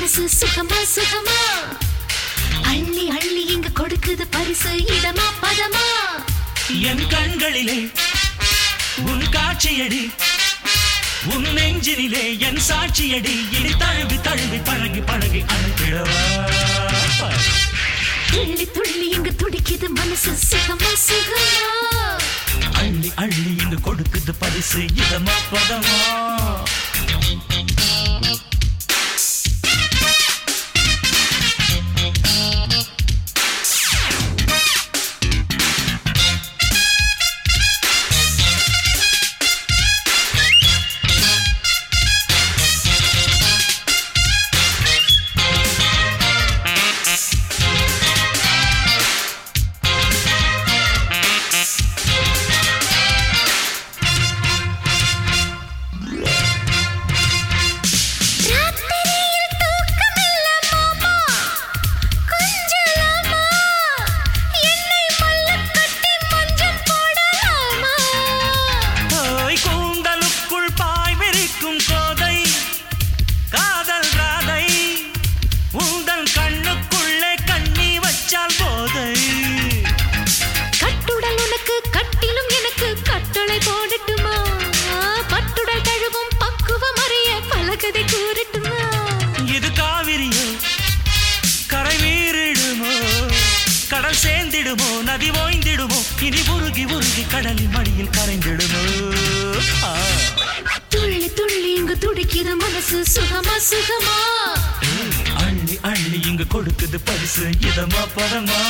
மனசு சுகமா சுகமா அள்ளி அள்ளி இங்க கொடுக்குது பரிசு இதமா பதமா என் கண்களிலே உன் காட்சியடி உன் நெஞ்சினிலே என் சாட்சியடி இனி தழுவி தழுவி பழகி பழகி அனுப்பிடவா துள்ளி துள்ளி இங்க துடிக்குது மனசு சுகமா சுகமா அள்ளி அள்ளி இங்கு கொடுக்குது பரிசு இதமா பதமா ராத்திரியில் தூக்கமில்ல மாமா கொஞ்சலாமா என்னை மல்ல கட்டி மஞ்சள் போடலாமா ஓய் கூந்தலுக்குள் பாய் விரிக்கும் கோதை காதல் ராதை உந்தன் கண்ணுக்குள்ளே கண்ணி வச்சால் போதை கட்டுடல் உனக்கு கட்டிலும் எனக்கு கட்டளை போடட்டுமா பட்டுடல் தழுவும் பக்குவம் அறிய பலகதை கூறட்டுமா இது காவிரியோ கரை மீறிடுமோ கடல் சேர்ந்திடுமோ நதி ஓய்ந்திடுமோ இனி உருகி உருகி கடலின் மடியில் கரைந்திடுமோ ஆ. துள்ளி துள்ளி இங்கு துடிக்குது மனசு சுகமா சுகமா அள்ளி அள்ளி இங்கு கொடுக்குது பரிசு இதமா பதமா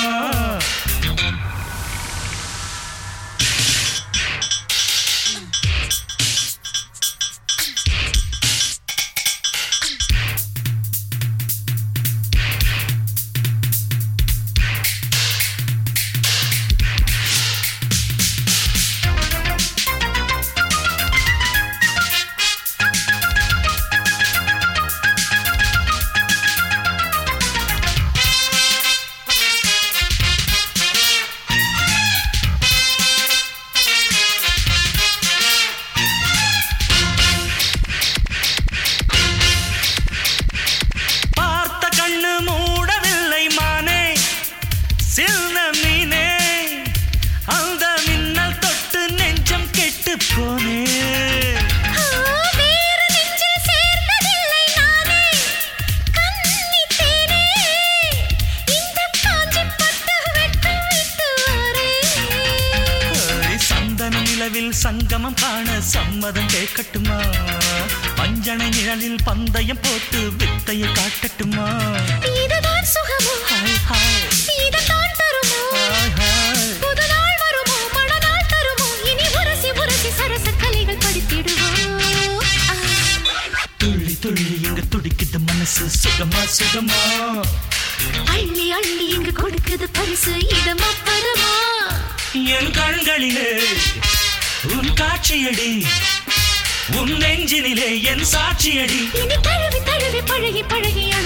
பார்த்த கண்ணு மூடவில்லை மானே சில்ன மீனே அந்த மின்னல் தொட்டு நெஞ்சம் கெட்டு போனே ஆ, வேறு நெஞ்சில் சேர்ந்ததில்லை நானே கன்னி தேனே இந்த காஞ்சி பட்டு வெட்டு விட்டு வரேன் ஓய், சந்தன நிலவில் சங்கமம் காண சம்மதம் கேட்கட்டுமா பஞ்சனை நிழலில் பந்தயம் போட்டு வித்தையை காட்டட்டுமா இதுதான் சுகமோ ஹாய் ஹாய் இதுதான் தருமோ ஹாய் ஹாய் புது நாள் வருமோ மழநாள் தருமோ இனி உரசி உரசி சரச கலைகள் படித்திடுவோம் ஆ, துள்ளி துள்ளி இங்க துடிக்குது மனசு சுகமா சுகமா அள்ளி அள்ளி இங்கு கொடுக்குது பரிசு இதமா பரமா என் கண்களிலே உன் காட்சியடி உன் நெஞ்சினிலே என் சாட்சியடி இனி தழுவி தழுவி பழகி பழகி